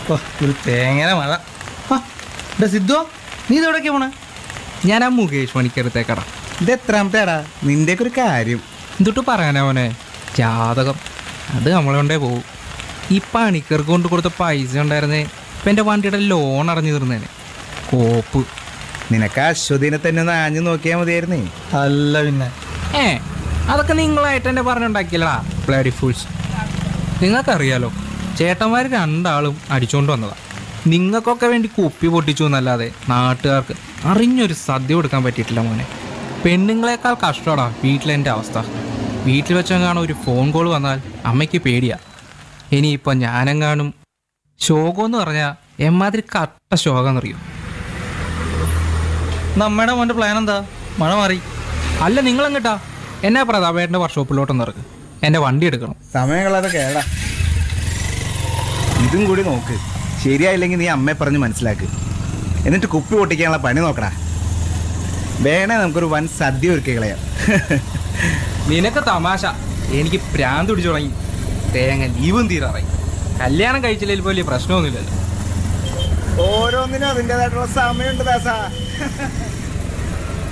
ഓ ഒരു തേങ്ങന മഴ ആ ഇവിടെ സിദ്ധു നീ ഇതെവിടേക്കാ പോണേ ഞാൻ ആ മുകേഷ് പണിക്കടുത്തേക്കടാ ഇത് എത്രാമത്തേടാ നിന്റെയൊക്കെ ഒരു കാര്യം എന്തിട്ട് പറയാനാ മോനെ ജാതകം അത് നമ്മളെ കൊണ്ടേ പോവും ഈ പണിക്കർക്ക് കൊണ്ട് കൊടുത്ത പൈസ ഉണ്ടായിരുന്നേ ഇപ്പം എൻ്റെ വണ്ടിയുടെ ലോൺ അടഞ്ഞു തീർന്നേനെ കോപ്പ് നിനക്ക് അശ്വതിനെ തന്നെ ഒന്ന് ആഞ്ഞു നോക്കിയാൽ മതിയായിരുന്നേ അല്ല പിന്നെ ഏ അതൊക്കെ നിങ്ങളായിട്ട് എന്നെ പറഞ്ഞുണ്ടാക്കിയല്ലടാ ബ്ലഡി ഫുൾസ് നിങ്ങൾക്കറിയാലോ ചേട്ടന്മാർ രണ്ടാളും അടിച്ചുകൊണ്ട് വന്നതാ നിങ്ങൾക്കൊക്കെ വേണ്ടി കുപ്പി പൊട്ടിച്ചു എന്നല്ലാതെ നാട്ടുകാർക്ക് അറിഞ്ഞൊരു സദ്യ കൊടുക്കാൻ പറ്റിയിട്ടില്ല മോനെ പെണ്ണുങ്ങളെക്കാൾ കഷ്ടമാടാ വീട്ടിലെൻ്റെ അവസ്ഥ വീട്ടിൽ വെച്ചെങ്ങാനും ഒരു ഫോൺ കോൾ വന്നാൽ അമ്മയ്ക്ക് പേടിയാ ഇനിയിപ്പോൾ ഞാനെങ്ങാനും ശോകം എന്ന് പറഞ്ഞാൽ എമ്മാതിരി കട്ട ശോകം എന്നറിയോ നമ്മുടെ മോന്റെ പ്ലാൻ എന്താ മഴ മാറി അല്ല നിങ്ങളെങ്ങട്ടാ എന്നാ പ്രതാപേട്ടൻ്റെ വർക്ക്ഷോപ്പിലോട്ടൊന്ന് ഇറക്ക് എൻ്റെ വണ്ടി എടുക്കണം സമയം കളാതെ കേടാ ഇതും കൂടി നോക്ക് ശരിയായില്ലെങ്കിൽ നീ അമ്മയെ പറഞ്ഞ് മനസ്സിലാക്ക് എന്നിട്ട് കുപ്പി പൊട്ടിക്കാനുള്ള പണി നോക്കടാ വേണേ നമുക്കൊരു വൻ സദ്യ ഒരുക്കി കളയാം നിനക്ക് തമാശ എനിക്ക് പ്രാന്ത് പിടിച്ചു തുടങ്ങി തേങ്ങ ലീവും തീരാറായി കല്യാണം കഴിച്ചില്ലെങ്കിൽ വലിയ പ്രശ്നമൊന്നുമില്ലല്ലോ ഓരോന്നിനും അതിൻ്റെതായിട്ടുള്ള സമയമുണ്ട് ദാസാ